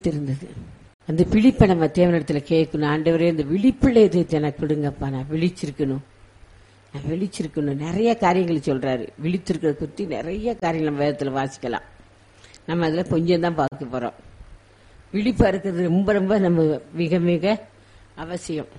இருந்தது அந்த விழிப்பை நம்ம தேவனிடத்துல கேட்கணும் ஆண்டவரே இந்த விழிப்புள்ள இது எனக்கு கொடுங்கப்பா நான் விழிச்சிருக்கணும் நான் விழிச்சிருக்கணும் நிறைய காரியங்கள் சொல்றாரு விழித்திருக்கிறத பத்தி நிறைய காரியங்கள் நம்ம வேதத்துல வாசிக்கலாம் நம்ம அதுல கொஞ்சம் தான் பார்க்க போறோம் விழிப்பா இருக்கிறது ரொம்ப ரொம்ப நம்ம மிக மிக அவசியம்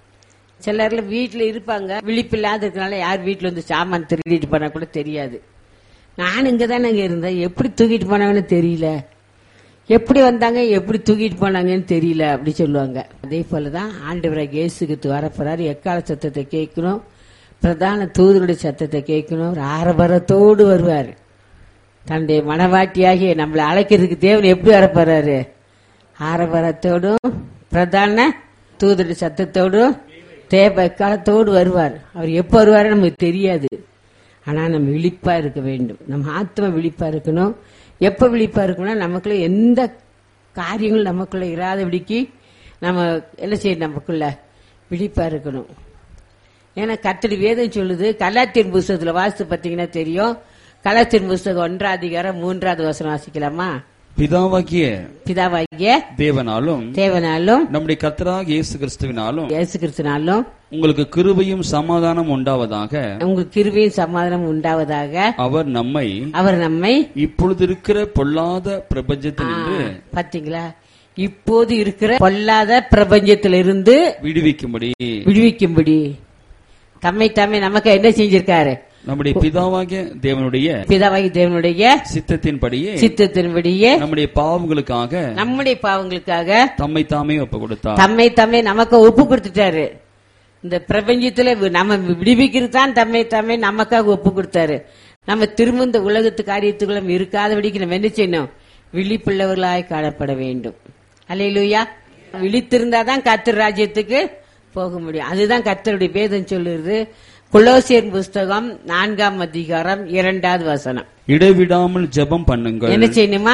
சிலர்ல வீட்டுல இருப்பாங்க விழிப்பில்லாத இருக்கனால யார் வீட்டுல வந்து சாமான் திருடிட்டு போனா கூட தெரியாது நான் இங்க தானே இருந்தேன் எப்படி தூக்கிட்டு போனாங்கன்னு தெரியல எப்படி வந்தாங்க எப்படி தூக்கிட்டு போனாங்கன்னு தெரியல அப்படி சொல்லுவாங்க அதே போலதான் ஆண்டவராக இயேசுக்கு வரப்போறாரு எக்கால சத்தத்தை கேட்கணும் பிரதான தூதருடைய சத்தத்தை கேட்கணும் ஒரு ஆரபரத்தோடு வருவார் தன்னுடைய மனவாட்டியாகிய நம்மளை அழைக்கிறதுக்கு தேவன் எப்படி வரப்போறாரு ஆரபரத்தோடும் பிரதான தூதருடைய சத்தத்தோடும் தேவ எக்காலத்தோடு வருவார் அவர் எப்போ வருவாரு நமக்கு தெரியாது ஆனா நம்ம விழிப்பா இருக்க வேண்டும் நம்ம ஆத்ம விழிப்பா இருக்கணும் எப்ப விழிப்பா இருக்கணும்னா நமக்குள்ள எந்த காரியங்கள் நமக்குள்ள இராதபடிக்கு நம்ம என்ன செய்யணும் நமக்குள்ள விழிப்பா இருக்கணும் ஏன்னா கத்தடி வேதம் சொல்லுது கலாத்தின் புஸ்தகத்துல வாசித்து பார்த்தீங்கன்னா தெரியும் கலாத்தின் புஸ்தகம் ஒன்றாம் அதிகாரம் மூன்றாவது வசனம் வாசிக்கலாமா பிதாவாகிய பிதாவாகிய தேவனாலும் தேவனாலும் நம்முடைய கர்த்தராக இயேசு கிறிஸ்துவினாலும் இயேசு கிறிஸ்துனாலும் உங்களுக்கு கிருபையும் சமாதானம் உண்டாவதாக உங்களுக்கு கிருபையும் சமாதானம் உண்டாவதாக அவர் நம்மை அவர் நம்மை இப்பொழுது இருக்கிற பொல்லாத பிரபஞ்சத்தினின்று பாத்தீங்களா இப்போது இருக்கிற பொல்லாத பிரபஞ்சத்திலிருந்து விடுவிக்கும்படி விடுவிக்கும்படி தம்மை தம்மை நமக்கு என்ன செஞ்சிருக்காரு நம்முடைய பிதாவாகிய தேவனுடைய பிதாவாகி தேவனுடைய சித்தத்தின்படியே சித்தத்தின்படியே நம்முடைய பாவங்களுக்காக நம்முடைய பாவங்களுக்காக தம்மை தாமே ஒப்பு கொடுத்தார் தம்மை தம்மை நமக்கு ஒப்பு கொடுத்துட்டாரு இந்த பிரபஞ்சத்துல வி- நம்ம விடுவிக்கிறது தான் தம்மை தம்மை நமக்காக ஒப்பு கொடுத்தாரு நம்ம திரும்ப இந்த உலகத்து காரியத்துக்குள்ள இருக்காதபடிக்கு நம்ம என்ன செய்யணும் விழிப்புள்ளவர்களாய் காணப்பட வேண்டும் அல்லையிலுயா விழித்திருந்தாதான் கர்த்தர் ராஜ்யத்துக்கு போக முடியும் அதுதான் கர்த்தருடைய வேதம் சொல்லுறது குலோசியர் புஸ்தகம் நான்காம் அதிகாரம் இரண்டாவது வசனம் இடைவிடாமல் ஜெபம் பண்ணுங்கள் என்ன செய்யணுமா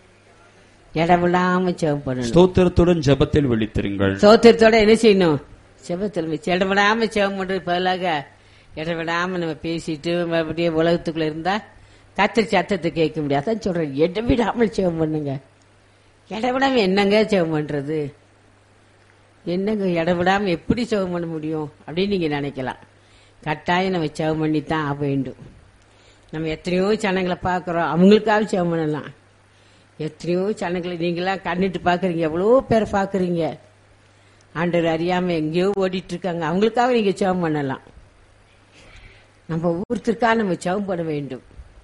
இடவிடாம ஜெபம் பண்ணணும் ஸ்தோத்திரத்துடன் ஜெபத்தில் விழித்திருங்கள் சோத்திரத்தோட என்ன செய்யணும் செபத்தில் மிச்சம் இடவிடாம செவம் பண்றது பதிலாக இடவிடாம நம்ம பேசிட்டு நம்ம அப்படியே உலகத்துக்குள்ள இருந்தா கத்திரி சத்தத்தை கேட்க முடியாது அதான் சொல்றேன் இடவிடாமல் செவம் பண்ணுங்க இடவிடாம என்னங்க செவம் பண்றது என்னங்க இடவிடாம எப்படி செவம் பண்ண முடியும் அப்படின்னு நீங்க நினைக்கலாம் கட்டாயம் நம்ம செவம் பண்ணித்தான் ஆக வேண்டும் நம்ம எத்தனையோ ஜனங்களை பார்க்குறோம் அவங்களுக்காக செவம் பண்ணலாம் எத்தனையோ ஜனங்களை நீங்களாம் கண்ணிட்டு பார்க்குறீங்க எவ்வளோ பேரை பார்க்குறீங்க ஆண்டவர் அறியாம எங்கேயோ ஓடிட்டு இருக்காங்க அவங்களுக்காக நீங்க ஜெபம் பண்ணலாம் நம்ம ஒவ்வொருத்தருக்காக நம்ம ஜெபம் பண்ண வேண்டும்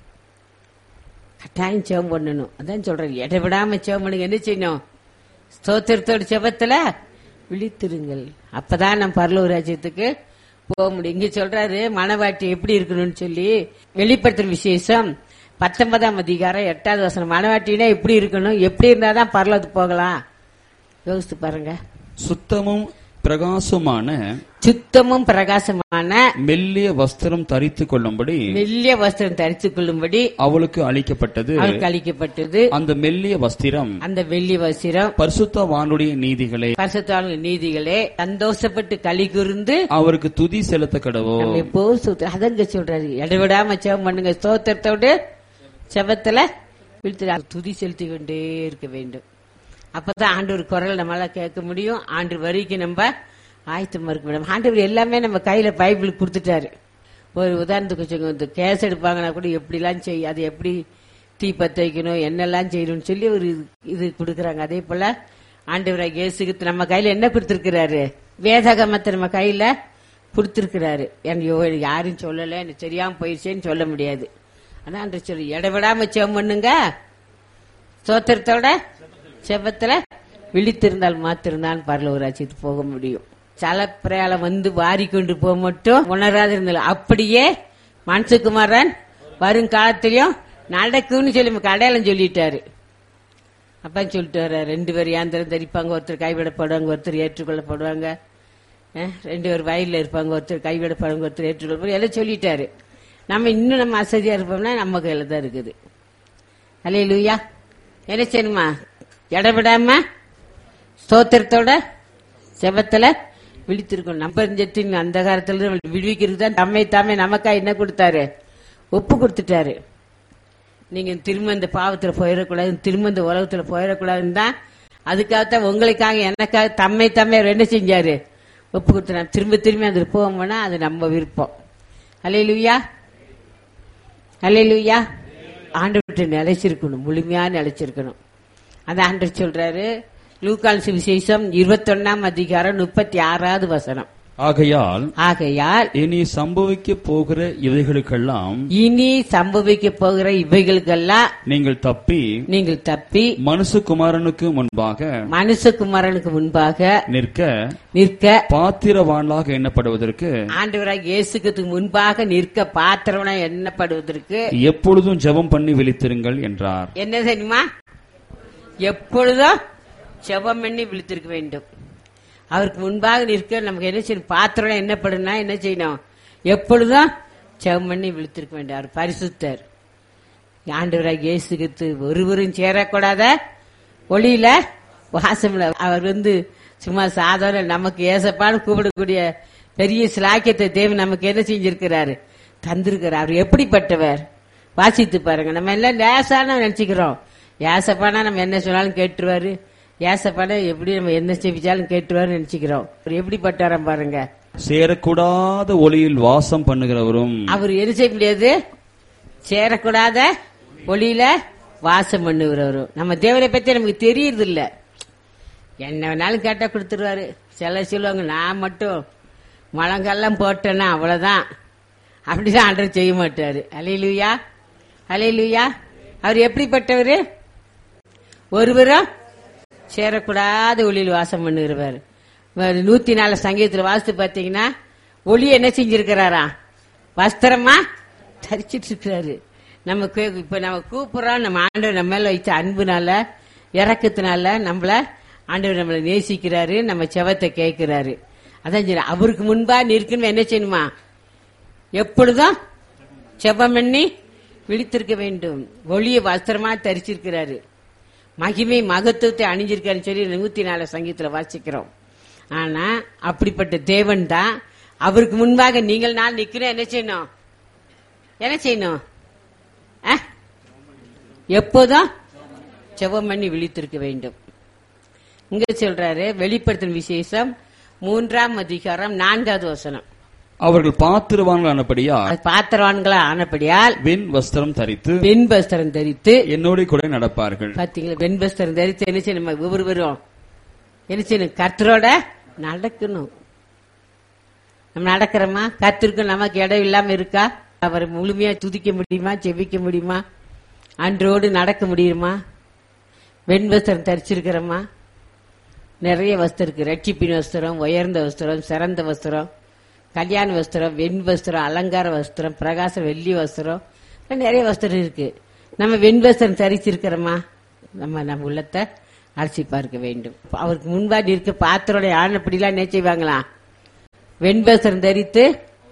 கட்டாயம் ஜெபம் பண்ணணும் அதான் சொல்றேன் இடைவிடாம ஜெபம் பண்ணுங்க என்ன செய்யணும் ஸ்தோத்திரத்தோட ஜெபத்துல விழித்திருங்கள் அப்பதான் நம்ம பரலூர் ராஜ்யத்துக்கு போக முடியும் இங்க சொல்றாரு மனவாட்டி எப்படி இருக்கணும்னு சொல்லி வெளிப்படுத்துற விசேஷம் பத்தொன்பதாம் அதிகாரம் எட்டாவது வசனம் மனவாட்டினா எப்படி இருக்கணும் எப்படி இருந்தாதான் பரலோகத்துக்கு போகலாம் யோசித்து பாருங்க சுத்தமும் பிரகாசமான சுத்தமும் பிரகாசமான மெல்லிய வஸ்திரம் தரித்துக் கொள்ளும்படி மெல்லிய வஸ்திரம் தரித்துக் கொள்ளும்படி அவளுக்கு அளிக்கப்பட்டது அவருக்கு அளிக்கப்பட்டது அந்த மெல்லிய வஸ்திரம் அந்த வெள்ளி வஸ்திரம் பரிசுத்தவானுடைய நீதிகளை பரிசுத்தான நீதிகளே சந்தோஷப்பட்டு களி கூர்ந்து அவருக்கு துதி செலுத்த கடவோ நம்ம எப்போ சுத்த அதங்க சொல்றாரு இடைவிடாம செவம் பண்ணுங்க ஸ்தோத்திரத்தோடு செவத்துல விழுத்து துதி செலுத்தி கொண்டே இருக்க வேண்டும் அப்பதான் ஆண்டவர் குரல் நம்மளால கேட்க முடியும் ஆண்டு வரைக்கும் நம்ம ஆயத்தமா இருக்க முடியும் ஆண்டவர் எல்லாமே நம்ம கையில பைபிள் கொடுத்துட்டாரு ஒரு உதாரணத்துக்கு வச்சுக்கோங்க இந்த கேஸ் எடுப்பாங்கன்னா கூட எப்படிலாம் செய் அது எப்படி தீ பத்த வைக்கணும் என்னெல்லாம் செய்யணும்னு சொல்லி ஒரு இது- இது கொடுக்குறாங்க அதே போல ஆண்டவராக இயேசுக்கு நம்ம கையில என்ன கொடுத்திருக்கிறாரு வேதகமத்தை நம்ம கையில கொடுத்திருக்கிறாரு ஐயோ எனக்கு யாரும் சொல்லல எனக்கு தெரியாம போயிடுச்சேன்னு சொல்ல முடியாது ஆனா அன்று சொல்லி இடவிடாம செவம் பண்ணுங்க சோத்திரத்தோட செவத்துல விழித்திருந்தால் மாத்திருந்தான் பரலவராட்சிக்கு போக முடியும் சல பிரயாளம் வந்து வாரி கொண்டு போக மட்டும் உணராது இருந்தாலும் அப்படியே மனசுக்குமாரன் வருங்காலத்திலயும் நடக்கும்னு சொல்லி நமக்கு அடையாளம் சொல்லிட்டாரு அப்பா சொல்லிட்டு வர ரெண்டு பேர் யாந்திரம் தரிப்பாங்க ஒருத்தர் கைவிடப்படுவாங்க ஒருத்தர் ஏற்றுக்கொள்ளப்படுவாங்க அஹ், ரெண்டு பேர் வயல்ல இருப்பாங்க ஒருத்தர் கைவிடப்படுவாங்க ஒருத்தர் ஏற்றுக்கொள்ளப்படுவாங்க எல்லாம் சொல்லிட்டாரு நம்ம இன்னும் நம்ம அசதியா இருப்போம்னா நம்ம கையில தான் இருக்குது அலே லூயா என்ன செய்யணுமா இடவிடாம ஸ்தோத்திரத்தோட செபத்துல விழித்திருக்கணும் நம்ம ஜெத்தின் அந்த காலத்துல இருந்து விடுவிக்கிறது தான் தம்மை தாமே நமக்கா என்ன கொடுத்தாரு ஒப்பு கொடுத்துட்டாரு நீங்க திரும்ப இந்த பாவத்துல போயிடக்கூடாது திரும்ப இந்த உலகத்துல போயிடக்கூடாதுன்னு தான் அதுக்காகத்தான் உங்களுக்காக எனக்காக தம்மை தம்மை அவர் என்ன செஞ்சாரு ஒப்பு கொடுத்து திரும்ப திரும்பி அந்த போவோம்னா அது நம்ம விருப்பம் அலையிலுயா அலையிலுயா ஆண்டு நிலைச்சிருக்கணும் முழுமையா நிலைச்சிருக்கணும் அந்த ஆண்டு சொல்றாரு லூக்கால் சுவிசேஷம் இருபத்தொன்னாம் அதிகாரம் முப்பத்தி ஆறாவது வசனம் ஆகையால் ஆகையால் இனி சம்பவிக்க போகிற இவைகளுக்கெல்லாம் இனி சம்பவிக்க போகிற இவைகளுக்கெல்லாம் நீங்கள் தப்பி நீங்கள் தப்பி மனுஷகுமாரனுக்கு முன்பாக மனுஷகுமாரனுக்கு முன்பாக நிற்க நிற்க பாத்திரவான்களாக எண்ணப்படுவதற்கு ஆண்டவராக இயேசுக்கு முன்பாக நிற்க பாத்திரவன எண்ணப்படுவதற்கு எப்பொழுதும் ஜெபம் பண்ணி விழித்திருங்கள் என்றார் என்ன தெரியுமா எப்பொழுதும் செபம் பண்ணி விழித்திருக்க வேண்டும் அவருக்கு முன்பாக நிற்க நமக்கு என்ன செய்யணும் பாத்திரம் என்னப்படுனா என்ன செய்யணும் எப்பொழுதும் செபம் பண்ணி விழித்திருக்க வேண்டும் அவர் பரிசுத்தர் ஆண்டவராக இயேசுக்கு ஒருவரும் சேரக்கூடாத ஒளியில வாசம்ல அவர் வந்து சும்மா சாதாரண நமக்கு ஏசப்பான்னு கூப்பிடக்கூடிய பெரிய சிலாக்கியத்தை தேவன் நமக்கு என்ன செஞ்சிருக்கிறாரு தந்திருக்கிறார் அவர் எப்படிப்பட்டவர் வாசித்து பாருங்க நம்ம எல்லாம் லேசான நினைச்சுக்கிறோம் ஏசப்பானா நம்ம என்ன சொன்னாலும் கேட்டுருவாரு ஏசப்பானா எப்படி நம்ம என்ன செவிச்சாலும் கேட்டுருவாரு நினைச்சுக்கிறோம் அவர் எப்படிப்பட்டாராம் பாருங்க சேரக்கூடாத ஒளியில் வாசம் பண்ணுகிறவரும் அவர் என்ன செய்ய முடியாது சேரக்கூடாத ஒளியில வாசம் பண்ணுகிறவரும் நம்ம தேவனை பத்தி நமக்கு தெரியறது இல்ல என்ன வேணாலும் கேட்டா கொடுத்துருவாரு சில சொல்லுவாங்க நான் மட்டும் முழங்கெல்லாம் போட்டேன்னா அவ்வளவுதான் அப்படிதான் ஆண்டவர் செய்ய மாட்டாரு அலையிலுயா அலையிலுயா அவர் எப்படிப்பட்டவர் ஒருவரும் சேரக்கூடாத ஒளியில் வாசம் பண்ணுகிறவர் வேற நூத்தி நாலு சங்கீதத்துல வாசித்து பாத்தீங்கன்னா ஒளி என்ன செஞ்சிருக்கிறாரா வஸ்திரமா தரிச்சிட்டு இருக்கிறாரு நம்ம கே- இப்ப நம்ம கூப்பிடுறோம் நம்ம ஆண்டவர் நம்ம மேல வைத்த அன்புனால இறக்கத்தினால நம்மள ஆண்டவர் நம்மளை நேசிக்கிறாரு நம்ம செவத்தை கேட்கிறாரு அதான் சரி அவருக்கு முன்பா நிற்கணும் என்ன செய்யணுமா எப்பொழுதும் செபம் பண்ணி விழித்திருக்க வேண்டும் ஒளிய வஸ்திரமா தரிச்சிருக்கிறாரு மகிமை மகத்துவத்தை அணிஞ்சிருக்காருன்னு சொல்லி நூத்தி நாலு சங்கீதத்துல வாசிக்கிறோம் ஆனா அப்படிப்பட்ட தேவன் தான் அவருக்கு முன்பாக நீங்கள் நான் நிக்கிறேன் என்ன செய்யணும் என்ன செய்யணும் அஹ்? எப்போதும் செபம் பண்ணி விழித்திருக்க வேண்டும் இங்க சொல்றாரு வெளிப்படுத்தும் விசேஷம் மூன்றாம் அதிகாரம் நான்காவது வசனம் அவர்கள் பாத்திரவான்கள் ஆனபடியால் அது பாத்திரவான்களா ஆனபடியால் வெண் வஸ்திரம் தரித்து வெண்பஸ்திரம் தரித்து என்னோட கூட நடப்பார்கள் பாத்தீங்களா வெண்பஸ்திரம் தரித்து என்ன செய்யணும் நம்ம ஒவ்வொருவரும் என்ன செய்யணும் கர்த்தரோட நடக்கணும் நம்ம நடக்கிறோமா கத்திருக்கும் நமக்கு இடம் இல்லாம இருக்கா அவரை முழுமையா துதிக்க முடியுமா செவிக்க முடியுமா அன்றோடு நடக்க முடியுமா வெண்வஸ்திரம் தரிச்சிருக்கிறோமா நிறைய வஸ்திரம் இருக்கு ரட்சிப்பின் வஸ்திரம் உயர்ந்த வஸ்திரம் சிறந்த வஸ்திரம் கல்யாண வஸ்திரம் வெண் வஸ்திரம் அலங்கார வஸ்திரம் பிரகாச வெள்ளி வஸ்திரம் இன்னும் நிறைய வஸ்திரம் இருக்கு நம்ம வெண் வஸ்திரம் தரிச்சிருக்கிறோமா நம்ம நம்ம உள்ளத்தை அலசி பார்க்க வேண்டும் அவருக்கு முன்பாடி இருக்க பாத்திரோட ஆனப்படிலாம் என்ன செய்வாங்களாம் வெண்வஸ்திரம் தரித்து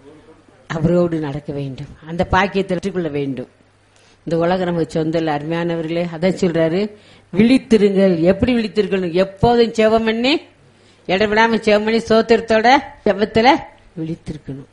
அவரோடு நடக்க வேண்டும் அந்த பாக்கியத்தை வெற்றிக்கொள்ள வேண்டும் இந்த உலகம் நமக்கு சொந்த இல்ல, அருமையானவர்களே அதான் சொல்றாரு விழித்திருங்கள் எப்படி விழித்திருக்கணும் எப்போதும் செவம் பண்ணி இடவிடாம செவம் பண்ணி சோத்திரத்தோட செவத்துல விழித்திருக்கணும்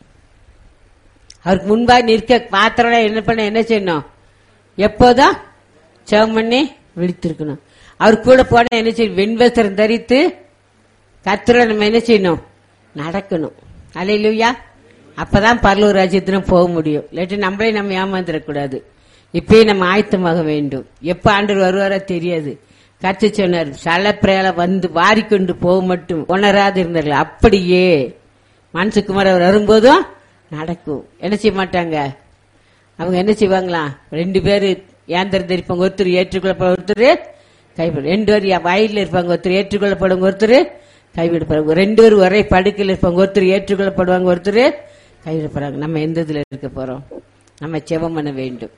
அவருக்கு முன்பாக நிற்க பாத்திரோட என்ன பண்ண என்ன செய்யணும் எப்போதும் செவம் பண்ணி விழித்திருக்கணும் அவர் கூட போன என்ன செய்யணும் வெண்வஸ்திரம் தரித்து கத்திர நம்ம என்ன செய்யணும் நடக்கணும் அலையிலுயா அப்பதான் பரலூர் ராஜ்யத்திலும் போக முடியும் இல்லாட்டி நம்மளே நம்ம ஏமாந்துடக்கூடாது இப்பயே நம்ம ஆயத்தமாக வேண்டும் எப்ப ஆண்டவர் வருவாரோ தெரியாது கத்து சொன்னார் சலப்பிரயால வந்து வாரிக்கொண்டு போக மட்டும் உணராது இருந்தார்கள் அப்படியே மனசுக்குமார் அவர் வரும்போதும் நடக்கும் என்ன செய்ய மாட்டாங்க அவங்க என்ன செய்வாங்களா ரெண்டு பேரு ஏந்திரம் தெரிப்பாங்க ஒருத்தர் ஏற்றுக்கொள்ளப்பட ஒருத்தர் கைவிட ரெண்டு பேர் வயலில் இருப்பாங்க ஒருத்தர் ஏற்றுக்கொள்ளப்படுவாங்க ஒருத்தர் கைவிடப்படுவாங்க ரெண்டு பேரும் ஒரே படுக்கையில் இருப்பாங்க ஒருத்தர் ஏற்றுக்கொள்ளப்படுவாங்க ஒருத்தர் கைவிடப்படுறாங்க நம்ம எந்த இதுல இருக்க போறோம் நம்ம செவம் பண்ண வேண்டும்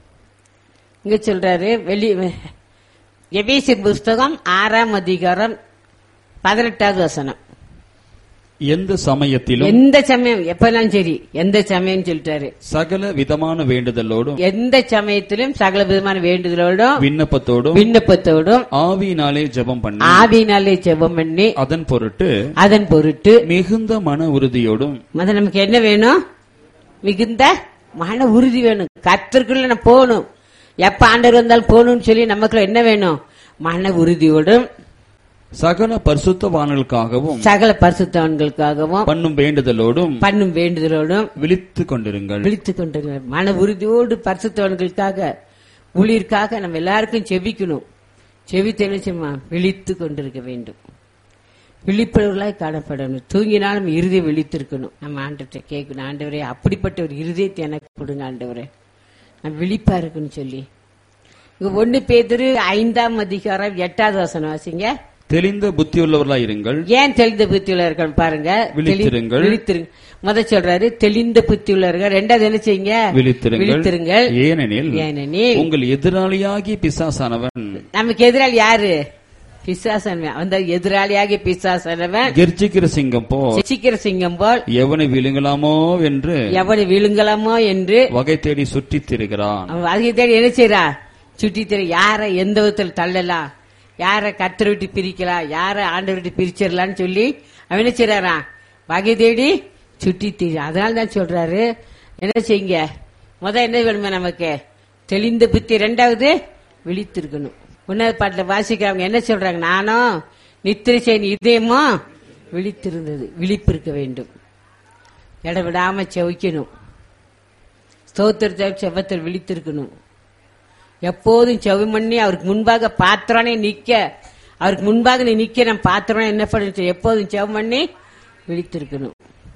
இங்க சொல்றாரு வெளி எபேசியர் புஸ்தகம் ஆறாம் அதிகாரம் பதினெட்டாவது வசனம் எந்த சமயத்திலும் எந்த சமயம் எப்பனாலும் சரி எந்த சமயம் சொல்லிட்டாரு சகல விதமான வேண்டுதலோடும் எந்த சமயத்திலும் சகல விதமான வேண்டுதலோடும் விண்ணப்பத்தோடும் விண்ணப்பத்தோடும் ஆவியினாலே ஜெபம் பண்ணி ஆவியினாலே ஜெபம் பண்ணி அதன் பொருட்டு அதன் பொருட்டு மிகுந்த மன உறுதியோடும் முதல்ல நமக்கு என்ன வேணும் மிகுந்த மன உறுதி வேணும் கத்திற்குள்ள நம்ம போகணும் எப்ப ஆண்டவர் வந்தாலும் போகணும்னு சொல்லி நமக்குள்ள என்ன வேணும் மன உறுதியோடும் சகல பரிசுத்தவான்களுக்காகவும் சகல பரிசுத்தவன்களுக்காகவும் பண்ணும் வேண்டுதலோடும் பண்ணும் வேண்டுதலோடும் விழித்துக் கொண்டிருங்கள் விழித்துக் கொண்டிருக்கிறார் மன உறுதியோடு பரிசுத்தவன்களுக்காக ஊழியர்க்காக நம்ம எல்லாருக்கும் செபிக்கணும் செவித்து என்ன செய்யுமா விழித்து கொண்டிருக்க வேண்டும் விழிப்புணர்வுகளாய் காணப்படணும் தூங்கினாலும் இருதயம் விழித்திருக்கணும் நம்ம ஆண்டவர்கிட்ட கேட்கணும் ஆண்டவரே அப்படிப்பட்ட ஒரு இருதயத்தை எனக்கு கொடுங்க ஆண்டவரே நான் விழிப்பா இருக்குன்னு சொல்லி இங்க ஒண்ணு பேதுரு ஐந்தாம் அதிகாரம் எட்டாவது வசனம் வாசிங்க தெளிந்த புத்தியுள்ளவர்களாய் இருங்கள் ஏன் தெளிந்த புத்தி உள்ளவர்கள் பாருங்க விழித்திருங்கள். விழித்திருங்க முத சொல்றாரு தெளிந்த புத்தி உள்ளவர்கள் ரெண்டாவது என்ன செய்யுங்க விழித்திருங்கள் விழித்திருங்கள் ஏனெனில் ஏனெனில் உங்கள் எதிராளியாகி பிசாசானவன் நமக்கு எதிராளி யாரு பிசாசனவன் அந்த எதிராளியாகிய பிசாசனவன் கெர்ச்சிக்கிற சிங்கம் போ சிக்கிற சிங்கம் போல் எவனை விழுங்கலாமோ என்று எவனை விழுங்கலாமோ என்று வகை தேடி சுற்றித் திரிகிறான் அவன் அதுக்கு தேடி என்ன செய்யறா சுற்றி தெரி யார எந்த விதத்தில் தள்ளலாம் யார கத்தரை விட்டு பிரிக்கலாம் யார ஆண்டவர் விட்டு பிரிச்சிடலாம்னு சொல்லி அவன் என்ன செய்யறாரா வகை தேடி சுற்றி திரி அதனால தான் சொல்றாரு என்ன செய்யுங்க முத என்ன வேணுமே நமக்கு தெளிந்த புத்தி ரெண்டாவது விழித்திருக்கணும் உன்னத பாட்டில் வாசிக்கிறவங்க என்ன சொல்றாங்க நானும் நித்திரை செய்ய இதயமும் விழித்திருந்தது விழிப்பு இருக்க வேண்டும் இடவிடாம செவிக்கணும் ஸ்தோத்திரத்தை செவத்தில் விழித்திருக்கணும் எப்போதும் செவி பண்ணி அவருக்கு முன்பாக பாத்திரனே நிக்க அவருக்கு முன்பாக நீ நிக்க நான் பாத்திரம் என்ன பண்ணு எப்போதும் செவம் பண்ணி விழித்திருக்கணும்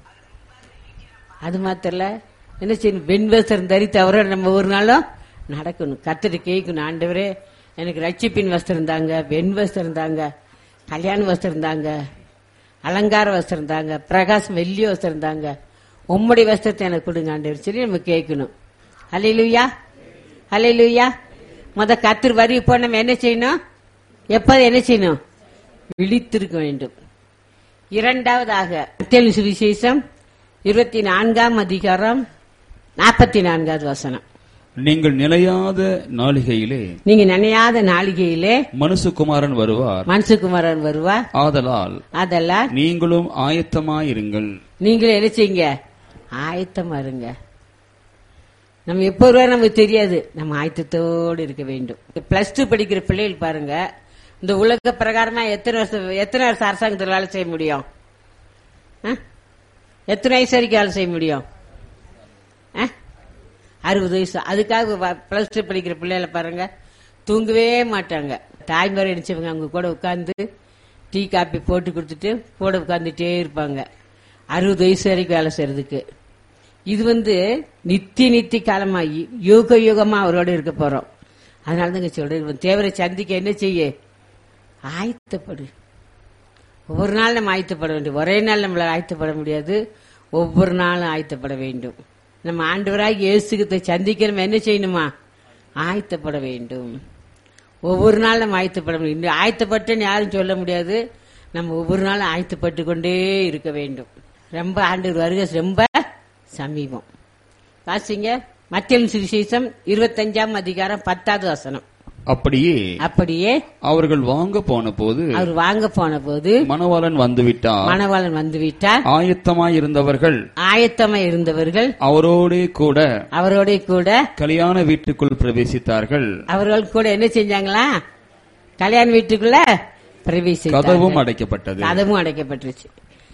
அது மாத்திரல என்ன செய்யணும் வெண்வஸ்திரம் தரித்து அவரோட நம்ம ஒரு நாளும் நடக்கணும் கத்துட்டு கேட்கணும் ஆண்டவரே எனக்கு ரட்சிப்பின் வஸ்திரம் தாங்க வெண் வஸ்திரம் தாங்க கல்யாண வஸ்திரம் தாங்க அலங்கார வஸ்திரம் தாங்க பிரகாசம் வெள்ளி வஸ்திரம் தாங்க உம்முடைய வஸ்திரத்தை எனக்கு கொடுங்க ஆண்டவர் சொல்லி நம்ம கேட்கணும் ஹalleluya ஹalleluya முத கத்திர வரி இப்போ நம்ம என்ன செய்யணும் எப்போது என்ன செய்யணும் விழித்திருக்க வேண்டும் இரண்டாவதாக மத்தேயு சுவிசேஷம் இருபத்தி நான்காம் அதிகாரம் நாற்பத்தி நான்காவது வசனம் நீங்கள் நிலையாத நாளிகையிலே நீங்க நினையாத நாளிகையிலே மனுசுகுமாரன் வருவார் மனசுக்குமாரன் வருவா ஆதலால் அதெல்லாம் நீங்களும் ஆயத்தமாயிருங்கள் நீங்களும் என்ன செய்யுங்க ஆயத்தமா இருங்க நம்ம எப்போ வருவா நமக்கு தெரியாது நம்ம ஆயத்தத்தோடு இருக்க வேண்டும் பிளஸ் டூ படிக்கிற பிள்ளைகள் பாருங்க இந்த உலக பிரகாரமா எத்தனை வருஷம் எத்தனை வருஷம் அரசாங்கத்தில் வேலை செய்ய முடியும் ஆ? எத்தனை வயசு வரைக்கும் வேலை செய்ய முடியும் ஆ? அறுபது வயசு அதுக்காக பிளஸ் டூ படிக்கிற பிள்ளைகளை பாருங்க தூங்கவே மாட்டாங்க தாய்மாரை நினைச்சவங்க அவங்க கூட உட்காந்து டீ காப்பி போட்டு கொடுத்துட்டு கூட உட்காந்துட்டே இருப்பாங்க அறுபது வயசு வரைக்கும் வேலை செய்யறதுக்கு இது வந்து நித்திய நித்திய காலமா யு- யுக யுகமா அவரோட இருக்க போறோம் அதனால தாங்க சொல்றேன் தேவரை சந்திக்க என்ன செய்ய ஆயத்தப்படு ஒவ்வொரு நாள் நம்ம ஆயத்தப்பட வேண்டும் ஒரே நாள் நம்மள ஆயத்தப்பட முடியாது ஒவ்வொரு நாளும் ஆயத்தப்பட வேண்டும் நம்ம ஆண்டவராக இயேசுகத்தை சந்திக்க நம்ம என்ன செய்யணுமா ஆயத்தப்பட வேண்டும் ஒவ்வொரு நாள் நம்ம ஆயத்தப்பட முடியும் இன்னும் ஆயத்தப்பட்டேன்னு யாரும் சொல்ல முடியாது நம்ம ஒவ்வொரு நாளும் ஆயத்தப்பட்டு கொண்டே இருக்க வேண்டும் ரொம்ப ஆண்டவர் வருகை ரொம்ப சமீபம் வாசிங்க மத்திய சுவிசேஷம் இருபத்தஞ்சாம் அதிகாரம் பத்தாவது வசனம் அப்படியே அப்படியே அவர்கள் வாங்க போன போது அவர் வாங்க போன போது மணவாளன் வந்துவிட்டார் மணவாளன் வந்து விட்டார் ஆயத்தமாயிருந்தவர்கள் ஆயத்தமா இருந்தவர்கள் அவரோடே கூட அவரோட கூட கல்யாண வீட்டுக்குள் பிரவேசித்தார்கள் அவர்கள் கூட என்ன செஞ்சாங்களா கல்யாண வீட்டுக்குள்ள பிரவேசித்தார்கள் கதவும் அடைக்கப்பட்டது கதவும் அடைக்கப்பட்டுருச்சு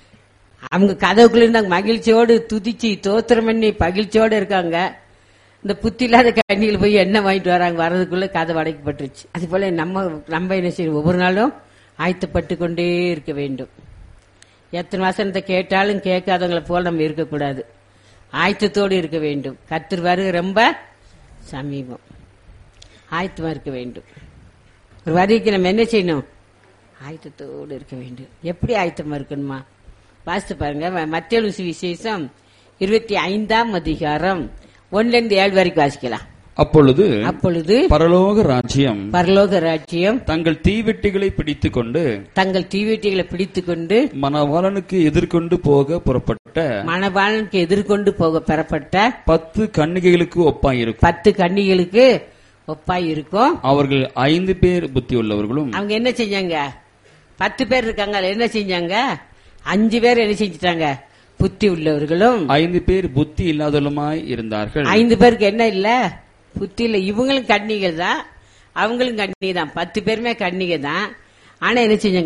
அவங்க கதவுக்குள்ள இருந்தாங்க மகிழ்ச்சியோடு துதிச்சு தோத்திரம் பண்ணி மகிழ்ச்சியோடு இருக்காங்க இந்த புத்தி இல்லாத கண்ணிகள் போய் என்ன வாங்கிட்டு வராங்க வர்றதுக்குள்ள கதவு அடைக்கப்பட்டுருச்சு அது போல நம்ம நம்ம என்ன செய்யணும் ஒவ்வொரு நாளும் ஆயத்தப்பட்டு கொண்டே இருக்க வேண்டும் எத்தனை வசனத்தை கேட்டாலும் கேட்காதவங்களை போல நம்ம இருக்கக்கூடாது ஆயத்தத்தோடு இருக்க வேண்டும் கத்திர வருகை ரொம்ப சமீபம் ஆயத்தமா இருக்க வேண்டும் ஒரு வரிக்கு நம்ம என்ன செய்யணும் ஆயத்தத்தோடு இருக்க வேண்டும் எப்படி ஆயத்தமா இருக்கணுமா வாசித்து பாருங்க மத்திய விசேஷம் இருபத்தி ஐந்தாம் அதிகாரம் ஒன்னுல இருந்து ஏழு வரைக்கும் வாசிக்கலாம் அப்பொழுது அப்பொழுது பரலோக ராஜ்யம் பரலோக ராஜ்யம் தங்கள் தீவெட்டிகளை பிடித்துக் கொண்டு தங்கள் தீவீட்டிகளை பிடித்துக் கொண்டு மணவாளனுக்கு எதிர்கொண்டு போக புறப்பட்ட மணவாளனுக்கு எதிர்கொண்டு போக பெறப்பட்ட பத்து கன்னிகைகளுக்கு ஒப்பாயிருக்கும் பத்து கன்னிகளுக்கு ஒப்பாய் இருக்கும் அவர்கள் ஐந்து பேர் புத்தி உள்ளவர்களும் அவங்க என்ன செஞ்சாங்க பத்து பேர் இருக்காங்க அதுல என்ன செஞ்சாங்க அஞ்சு பேர் என்ன செஞ்சிட்டாங்க புத்தி உள்ளவர்களும் ஐந்து பேர் புத்தி இல்லாதவர்களுமாய் இருந்தார்கள் ஐந்து பேருக்கு என்ன இல்ல புத்தி இல்ல இவங்களும் கன்னிகள் தான் அவங்களும் கன்னி தான் பத்து பேருமே கன்னிகை தான் ஆனா என்ன செஞ்சாங்க